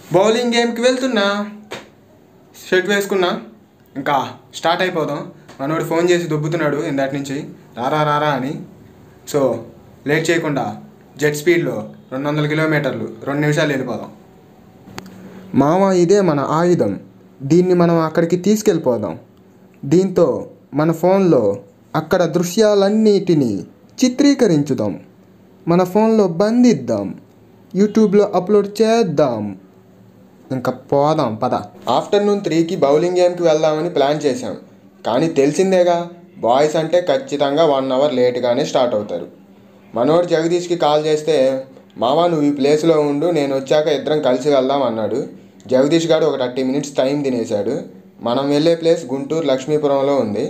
Bowling గేమ్కి వెళ్తున్నా shirt వేసుకున్నా ఇంకా స్టార్ట్ అయిపోదాం మనోడు ఫోన్ చేసి దుబ్బుతున్నాడు ఇందాటి నుంచి రారా రారా అని సో లేట్ చేయకుండా జెట్ స్పీడ్లో రెండు వందల కిలోమీటర్లు రెండు నిమిషాలు వెళ్ళిపోదాం మామ ఇదే మన ఆయుధం దీన్ని మనం అక్కడికి తీసుకెళ్ళిపోదాం దీంతో మన ఫోన్లో అక్కడ దృశ్యాలన్నిటినీ చిత్రీకరించుదాం మన ఫోన్లో బంధిద్దాం యూట్యూబ్లో అప్లోడ్ చేద్దాం ఇంకా పోదాం పద ఆఫ్టర్నూన్ త్రీకి బౌలింగ్ గేమ్కి వెళ్దామని ప్లాన్ చేశాం కానీ తెలిసిందేగా బాయ్స్ అంటే ఖచ్చితంగా వన్ అవర్ లేట్గానే స్టార్ట్ అవుతారు మనోడు జగదీష్కి కాల్ చేస్తే మామ నువ్వు ఈ ప్లేస్లో ఉండు నేను వచ్చాక ఇద్దరం కలిసి వెళ్దాం అన్నాడు జగదీష్ గారు ఒక థర్టీ మినిట్స్ టైం తినేశాడు మనం వెళ్ళే ప్లేస్ గుంటూరు లక్ష్మీపురంలో ఉంది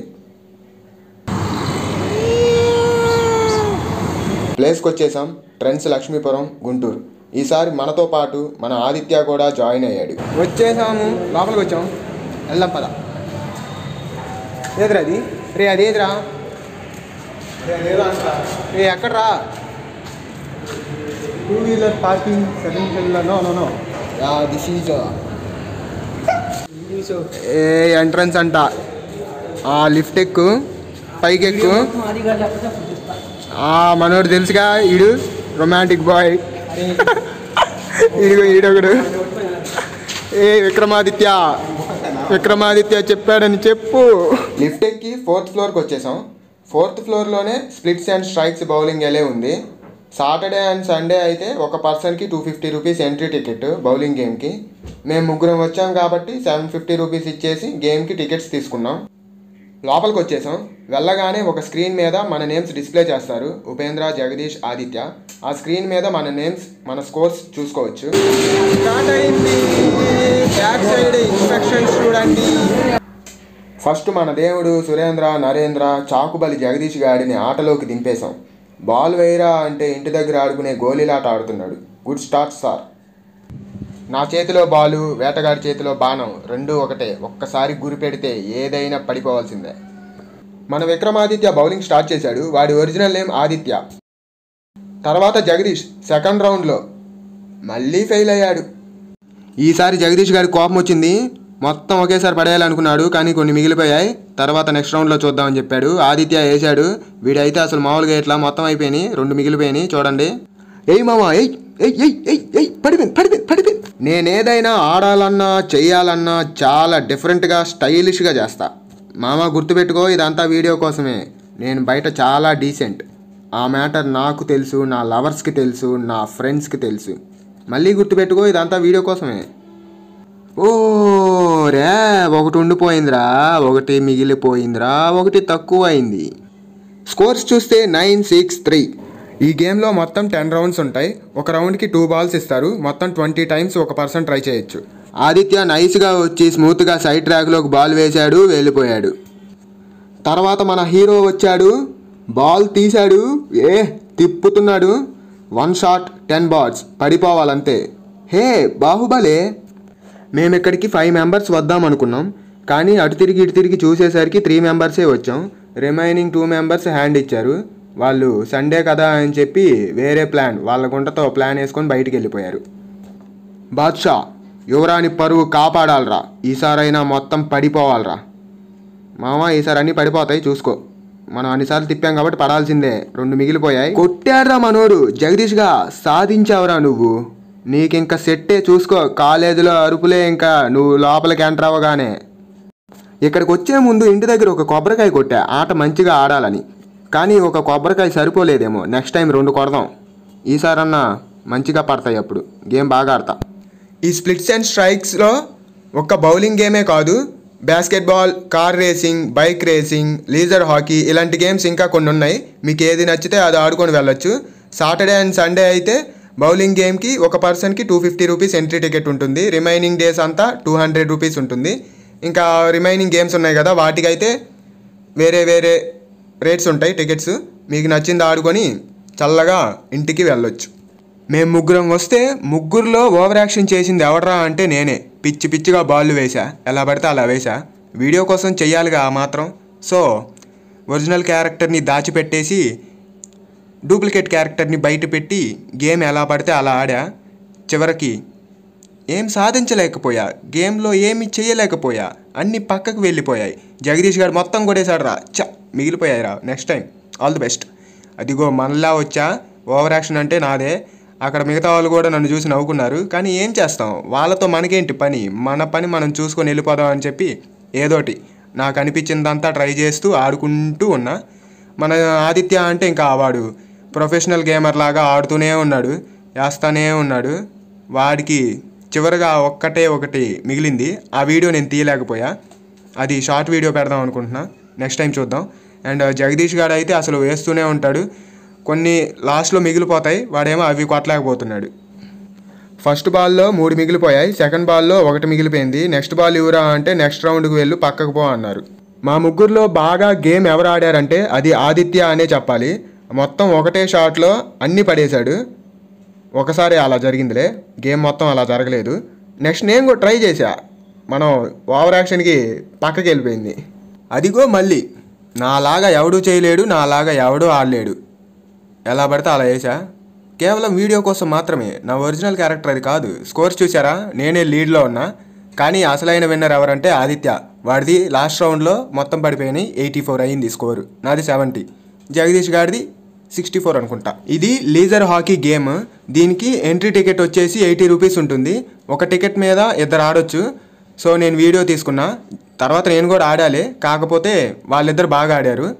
ప్లేస్కి వచ్చేసాం ట్రెండ్స్ లక్ష్మీపురం గుంటూరు ఈసారి మనతో పాటు మన ఆదిత్య కూడా జాయిన్ అయ్యాడు వచ్చేసాము లోపలికి వచ్చాం వెళ్దాం పద ఏదిరా అది రే అదేదిరా రే ఎక్కడ్రా two wheeler parking second no no no this is a entrance అంట ఆ లిఫ్ట్ ఎక్కు పైకి ఎక్కు ఆ మనోడు తెలుసుగా ఈడు రొమాంటిక్ బాయ్ ఈడు ఈడొకడు ఏ విక్రమాదిత్య విక్రమాదిత్య చెప్పాడని చెప్పు లిఫ్ట్ ఎక్కి ఫోర్త్ ఫ్లోర్కి వచ్చేసాం ఫోర్త్ ఫ్లోర్లోనే స్ప్లిట్స్ అండ్ స్ట్రైక్స్ బౌలింగ్ వెళ్ళే ఉంది సాటర్డే అండ్ సండే అయితే ఒక పర్సన్కి two fifty rupees entry ticket bowling గేమ్కి మేము ముగ్గురం వచ్చాం కాబట్టి సెవెన్ ఫిఫ్టీ రూపీస్ ఇచ్చేసి గేమ్కి టికెట్స్ తీసుకున్నాం లోపలికి వచ్చేసాం వెళ్ళగానే ఒక స్క్రీన్ మీద మన నేమ్స్ డిస్ప్లే చేస్తారు ఉపేంద్ర జగదీష్ ఆదిత్య ఆ స్క్రీన్ మీద మన నేమ్స్ మన స్కోర్స్ చూసుకోవచ్చు స్టార్ట్ అయింది బ్యాక్ సైడ్ ఇన్స్ట్రక్షన్స్ చూడండి ఫస్ట్ మన దేవుడు సురేంద్ర నరేంద్ర చాకుబలి జగదీష్ గాడిని ఆటలోకి దింపేశాం బాల్ వేయరా అంటే ఇంటి దగ్గర ఆడుకునే గోళీలాట ఆడుతున్నాడు గుడ్ స్టార్ట్ సార్ నా చేతిలో బాలు వేటగాడి చేతిలో బాణం రెండు ఒకటే ఒక్కసారి గురి పెడితే ఏదైనా పడిపోవాల్సిందే మన విక్రమాదిత్య బౌలింగ్ స్టార్ట్ చేశాడు వాడి ఒరిజినల్ నేమ్ ఆదిత్య తర్వాత జగదీష్ సెకండ్ రౌండ్లో మళ్ళీ ఫెయిల్ అయ్యాడు ఈసారి జగదీష్ గారి కోపం వచ్చింది మొత్తం ఒకేసారి పడేయాలనుకున్నాడు కానీ కొన్ని మిగిలిపోయాయి తర్వాత నెక్స్ట్ రౌండ్లో చూద్దామని చెప్పాడు ఆదిత్య వేసాడు వీడైతే అసలు మామూలుగా ఇట్లా మొత్తం అయిపోయినాయి రెండు మిగిలిపోయినాయి చూడండి ఏయ్ మామ ఏయ్ ఏయ్ ఏయ్ ఏయ్ ఏయ్ పడిపోయింది పడిపోయింది పడిపోయింది నేనేదైనా ఆడాలన్నా చెయ్యాలన్నా చాలా డిఫరెంట్గా స్టైలిష్గా చేస్తా మామ గుర్తుపెట్టుకో ఇదంతా వీడియో కోసమే నేను బయట చాలా డీసెంట్ ఆ మ్యాటర్ నాకు తెలుసు నా లవర్స్కి తెలుసు నా ఫ్రెండ్స్కి తెలుసు మళ్ళీ గుర్తుపెట్టుకో ఇదంతా వీడియో కోసమే ఓ రే ఒకటి ఉండిపోయిందిరా ఒకటి మిగిలిపోయిందిరా ఒకటి తక్కువ అయింది స్కోర్స్ చూస్తే నైన్ సిక్స్ త్రీ ఈ గేమ్లో మొత్తం టెన్ రౌండ్స్ ఉంటాయి ఒక రౌండ్కి టూ బాల్స్ ఇస్తారు మొత్తం ట్వంటీ టైమ్స్ ఒక పర్సన్ ట్రై చేయొచ్చు ఆదిత్య నైస్గా వచ్చి స్మూత్గా సైడ్ ట్రాక్లోకి బాల్ వేశాడు వెళ్ళిపోయాడు తర్వాత మన హీరో వచ్చాడు బాల్ తీశాడు ఏ తిప్పుతున్నాడు వన్ షాట్ టెన్ బాల్స్ పడిపోవాలంతే హే బాహుబలే మేము ఇక్కడికి ఫైవ్ మెంబర్స్ వద్దాం అనుకున్నాం కానీ అటు తిరిగి ఇటు తిరిగి చూసేసరికి త్రీ మెంబర్సే వచ్చాం రిమైనింగ్ టూ మెంబర్స్ హ్యాండ్ ఇచ్చారు వాళ్ళు సండే కదా అని చెప్పి వేరే ప్లాన్ వాళ్ళ గుంటతో ప్లాన్ వేసుకొని బయటికి వెళ్ళిపోయారు బాద్షా యువరాని పరువు కాపాడాలరా ఈసారైనా మొత్తం పడిపోవాలరా మామ ఈసారి అన్నీ పడిపోతాయి చూసుకో మనం అన్నిసార్లు తిప్పాం కాబట్టి పడాల్సిందే రెండు మిగిలిపోయాయి కొట్టాడ్రా మనోడు జగదీష్గా సాధించావురా నువ్వు నీకింక సెట్టే చూసుకో కాలేజీలో అరుపులే ఇంకా నువ్వు లోపలికి ఎంటర్ అవ్వగానే ఇక్కడికి వచ్చే ముందు ఇంటి దగ్గర ఒక కొబ్బరికాయ కొట్టా ఆట మంచిగా ఆడాలని కానీ ఒక కొబ్బరికాయ సరిపోలేదేమో నెక్స్ట్ టైం రెండు కొడదాం ఈసారన్నా మంచిగా పడతాయి అప్పుడు గేమ్ బాగా ఆడతా ఈ స్ప్లిట్స్ అండ్ స్ట్రైక్స్లో ఒక్క బౌలింగ్ గేమే కాదు basketball car racing bike racing leisure hockey ఇలాంటి గేమ్స్ ఇంకా కొన్ని ఉన్నాయి మీకు ఏది నచ్చితే అది ఆడుకొని వెళ్ళొచ్చు సాటర్డే అండ్ సండే అయితే బౌలింగ్ గేమ్కి ఒక పర్సన్కి two fifty rupees entry ticket ఉంటుంది రిమైనింగ్ డేస్ అంతా టూ హండ్రెడ్ రూపీస్ ఉంటుంది ఇంకా రిమైనింగ్ గేమ్స్ ఉన్నాయి కదా వాటికైతే వేరే వేరే రేట్స్ ఉంటాయి టికెట్స్ మీకు నచ్చింది ఆడుకొని చల్లగా ఇంటికి వెళ్ళొచ్చు మేము ముగ్గురం వస్తే ముగ్గురులో ఓవర్ యాక్షన్ చేసింది ఎవడరా అంటే నేనే పిచ్చి పిచ్చిగా బాల్ వేసా ఎలా పడితే అలా వేసా వీడియో కోసం చెయ్యాలిగా ఆ మాత్రం సో ఒరిజినల్ క్యారెక్టర్ని దాచిపెట్టేసి డూప్లికేట్ క్యారెక్టర్ని బయట పెట్టి గేమ్ ఎలా పడితే అలా ఆడా చివరికి ఏం సాధించలేకపోయా గేమ్లో ఏమి చేయలేకపోయా అన్ని పక్కకు వెళ్ళిపోయాయి జగదీష్ గారు మొత్తం కొట్టేశాడు రా చ మిగిలిపోయాయి రా next time all the best అదిగో మనలా వచ్చా ఓవర్ యాక్షన్ అంటే నాదే అక్కడ మిగతా వాళ్ళు కూడా నన్ను చూసి నవ్వుకున్నారు కానీ ఏం చేస్తాం వాళ్ళతో మనకేంటి పని మన పని మనం చూసుకొని వెళ్ళిపోదాం అని చెప్పి ఏదోటి నాకు అనిపించిందంతా ట్రై చేస్తూ ఆడుకుంటూ ఉన్నా మన ఆదిత్య అంటే ఇంకా వాడు ప్రొఫెషనల్ గేమర్ లాగా ఆడుతూనే ఉన్నాడు వేస్తానే ఉన్నాడు వాడికి చివరిగా ఒక్కటే ఒకటి మిగిలింది ఆ వీడియో నేను తీయలేకపోయా అది షార్ట్ వీడియో పెడదాం అనుకుంటున్నా నెక్స్ట్ టైం చూద్దాం అండ్ జగదీష్ గారు అయితే అసలు వేస్తూనే ఉంటాడు కొన్ని లాస్ట్లో మిగిలిపోతాయి వాడేమో అవి కొట్టలేకపోతున్నాడు ఫస్ట్ బాల్లో మూడు మిగిలిపోయాయి సెకండ్ బాల్లో ఒకటి మిగిలిపోయింది నెక్స్ట్ బాల్ ఇవ్వరా అంటే నెక్స్ట్ రౌండ్కి వెళ్ళు పక్కకు పో అన్నారు మా ముగ్గురులో బాగా గేమ్ ఎవరు ఆడారంటే అది ఆదిత్య అనే చెప్పాలి మొత్తం ఒకటే షాట్లో అన్నీ పడేశాడు ఒకసారి అలా జరిగిందిలే గేమ్ మొత్తం అలా జరగలేదు నెక్స్ట్ నేను కూడా ట్రై చేశా మనం ఓవర్ యాక్షన్కి పక్కకి వెళ్ళిపోయింది అదిగో మళ్ళీ నాలాగా ఎవడూ చేయలేడు నాలాగా ఎవడూ ఆడలేడు ఎలా పడితే అలా వేసా కేవలం వీడియో కోసం మాత్రమే నా ఒరిజినల్ క్యారెక్టర్ అది కాదు స్కోర్స్ చూసారా నేనే లీడ్లో ఉన్నా కానీ అసలైన విన్నర్ ఎవరంటే ఆదిత్య వాడిది లాస్ట్ రౌండ్లో మొత్తం పడిపోయినాయి ఎయిటీ ఫోర్ అయింది స్కోరు నాది సెవెంటీ జగదీష్ గారిది సిక్స్టీ ఫోర్ అనుకుంటా ఇది లీజర్ హాకీ గేమ్ దీనికి ఎంట్రీ టికెట్ వచ్చేసి ఎయిటీ రూపీస్ ఉంటుంది ఒక టికెట్ మీద ఇద్దరు ఆడొచ్చు సో నేను వీడియో తీసుకున్నా తర్వాత నేను కూడా ఆడాలి కాకపోతే వాళ్ళిద్దరు బాగా ఆడారు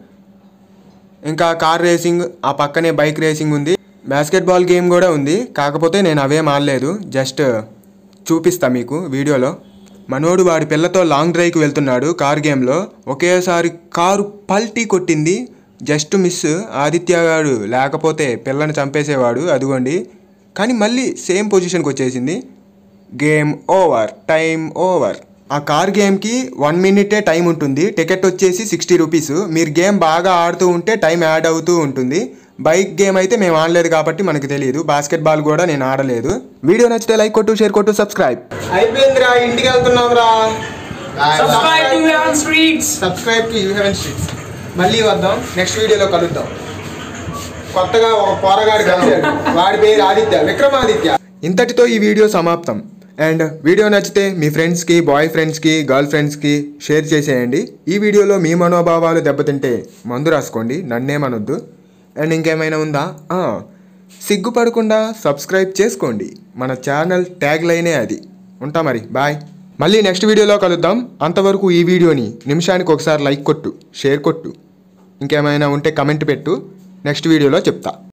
ఇంకా కార్ రేసింగ్ ఆ పక్కనే బైక్ రేసింగ్ ఉంది బాస్కెట్బాల్ గేమ్ కూడా ఉంది కాకపోతే నేను అవేం ఆడలేదు జస్ట్ చూపిస్తా మీకు వీడియోలో మనోడు వాడి పిల్లతో లాంగ్ డ్రైవ్కి వెళ్తున్నాడు కార్ గేమ్లో ఒకేసారి కారు పల్టీ కొట్టింది జస్ట్ మిస్ ఆదిత్య గారు లేకపోతే పిల్లని చంపేసేవాడు అదిగోండి కానీ మళ్ళీ సేమ్ పొజిషన్కి వచ్చేసింది గేమ్ ఓవర్ టైం ఓవర్ ఆ కార్ గేమ్కి వన్ మినిటే టైం ఉంటుంది టికెట్ వచ్చేసి సిక్స్టీ రూపీస్ మీరు గేమ్ బాగా ఆడుతూ ఉంటే టైం యాడ్ అవుతూ ఉంటుంది బైక్ గేమ్ అయితే మేము ఆడలేదు కాబట్టి మనకు తెలియదు బాస్కెట్ బాల్ కూడా నేను ఆడలేదు వీడియో నచ్చితే లైక్ కొట్టు షేర్ కొట్టు సబ్స్క్రైబ్ అయిపోయిందిరా ఇంటికి వెళ్తున్నాం రా Subscribe to Heaven Streets. Subscribe to you Heaven Streets మళ్ళీ వద్దాం నెక్స్ట్ వీడియోలో కలుద్దాం కొత్తగా ఒక పోరగాడు కలిశాడు వాడి పేరు ఆదిత్య విక్రమాదిత్య ఇంతటితో ఈ వీడియో సమాప్తం అండ్ వీడియో నచ్చితే మీ ఫ్రెండ్స్కి బాయ్ ఫ్రెండ్స్కి గర్ల్ ఫ్రెండ్స్కి షేర్ చేసేయండి ఈ వీడియోలో మీ మనోభావాలు దెబ్బతింటే మందు రాసుకోండి నన్నేమనొద్దు అండ్ ఇంకేమైనా ఉందా ఆ, సిగ్గుపడకుండా సబ్స్క్రైబ్ చేసుకోండి మన ఛానల్ ట్యాగ్ లైనే అది ఉంటా మరి బాయ్ మళ్ళీ నెక్స్ట్ వీడియోలో కలుద్దాం అంతవరకు ఈ వీడియోని నిమిషానికి ఒకసారి లైక్ కొట్టు షేర్ కొట్టు ఇంకేమైనా ఉంటే కమెంట్ పెట్టు నెక్స్ట్ వీడియోలో చెప్తా